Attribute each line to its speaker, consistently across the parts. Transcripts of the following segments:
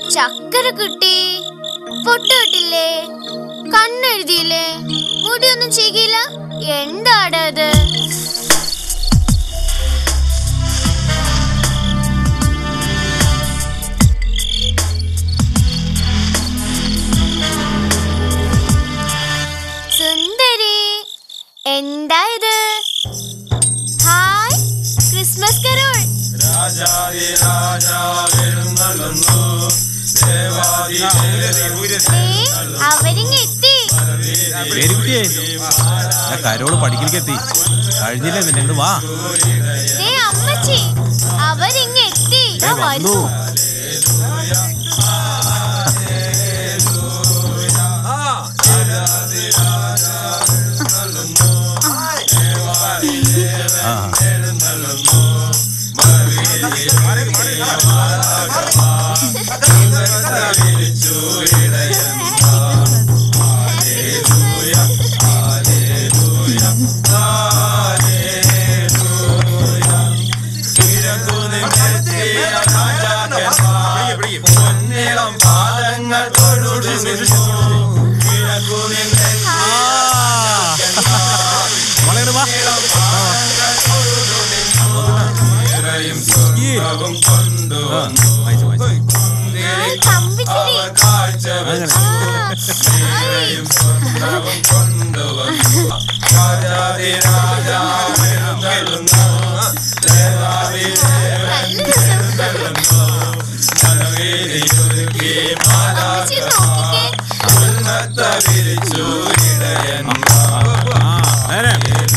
Speaker 1: ചക്കര കിട്ടി പൊട്ട് കിട്ടില്ലേ കണ്ണെഴുതിയില്ലേ മുടിയൊന്നും ചെയ്യില്ല എന്താടാ അത് സുന്ദരി എന്താ ഇത് ഹായ് ക്രിസ്മസ് കരോൾ ഏ, അവരിങ്ങ് എത്തി
Speaker 2: പേരുകുട്ടിയെ ഞാൻ കരോള് പഠിക്കലിക്കെത്തി കഴിഞ്ഞില്ലേ നിന്നെ ഇങ്ങട് വാ
Speaker 1: ദേ അമ്മച്ചി അവരിങ്ങ് എത്തി
Speaker 2: ദേ വന്നു ആ മോളെ ഇങ്ങട് വാ ഈ. ആ, വായിച്ചോ, വായിച്ചോ.
Speaker 1: ഹായ് കമ്പിച്ചിരി
Speaker 2: അങ്ങനെ
Speaker 1: ആ, ഹായ്. നല്ല രസം. അമ്മച്ചി നോക്കിക്കേ
Speaker 2: ആ നേരെ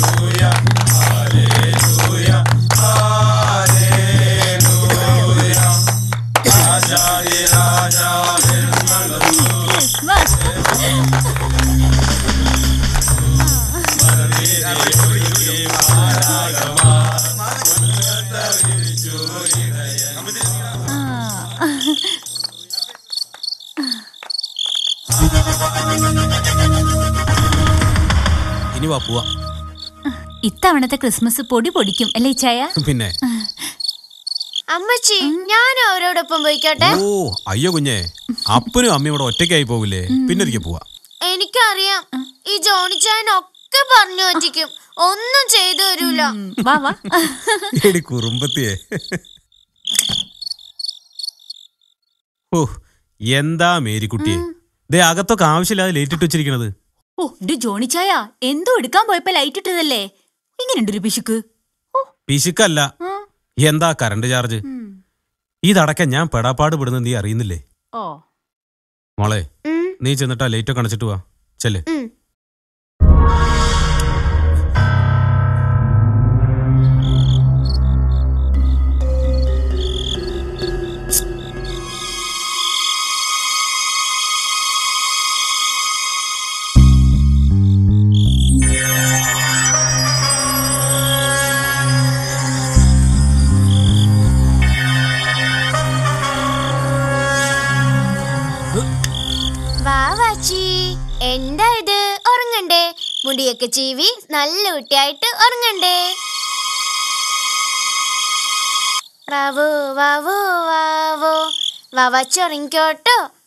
Speaker 2: ഇനി വാ പോവാ
Speaker 3: ഇത്തവണത്തെ ക്രിസ്മസ് പൊടി പൊടിക്കും അല്ലേ ചായ
Speaker 2: പിന്നെ
Speaker 1: അമ്മച്ചി ഞാൻ അവരോടൊപ്പം പോയിക്കോട്ടെ
Speaker 2: ഓ അയ്യോ കുഞ്ഞെ അപ്പനും അമ്മയും ഇവിടെ ഒറ്റയ്ക്കായി പോകില്ലേ പിന്നെ ഒരിക്കൽ പോവാ
Speaker 1: എനിക്കറിയാം ഈ ജോണിച്ചായനൊക്കെ പറഞ്ഞു പറ്റിക്കും ഒന്നും ചെയ്തു തരൂല
Speaker 3: വാ വാ
Speaker 2: എടി കുറുമ്പത്തിയെ ഓ എന്താ മേരിക്കുട്ടിയെ ദേ അകത്തൊക്കെ ആവശ്യമില്ലാതെ ലേറ്റ് ഇട്ട് വെച്ചിരിക്കണത്
Speaker 3: ഓ ഇത് ജോണി ചായ എന്തോ എടുക്കാൻ പോയപ്പോ ലൈറ്റ് ഇട്ടതല്ലേ ഇങ്ങനെയുണ്ട് ഒരു പിശുക്ക് ഓ
Speaker 2: പിശുക്കല്ല
Speaker 3: ആ,
Speaker 2: എന്താ കറണ്ട് ചാർജ്
Speaker 3: ഉം.
Speaker 2: ഇതടക്കം ഞാൻ പെടാപ്പാട് പെടുന്നത് നീ അറിയുന്നില്ലേ
Speaker 3: ഓ
Speaker 2: മോളെ
Speaker 1: ഉം,
Speaker 2: നീ ചെന്നിട്ടാ ലൈറ്റൊക്കെ അണച്ചിട്ട് വാ ചെല്ലേ
Speaker 1: ഉം. വാ വാച്ചി എന്താ ഇത് ഉറങ്ങണ്ടേ മുടിയൊക്കെ ചീവി നല്ല കുട്ടിയായിട്ട് ഉറങ്ങണ്ടേ വാവോ വാവോ വാവോ വാവാച്ചി ഉറങ്ങിക്കോട്ടോ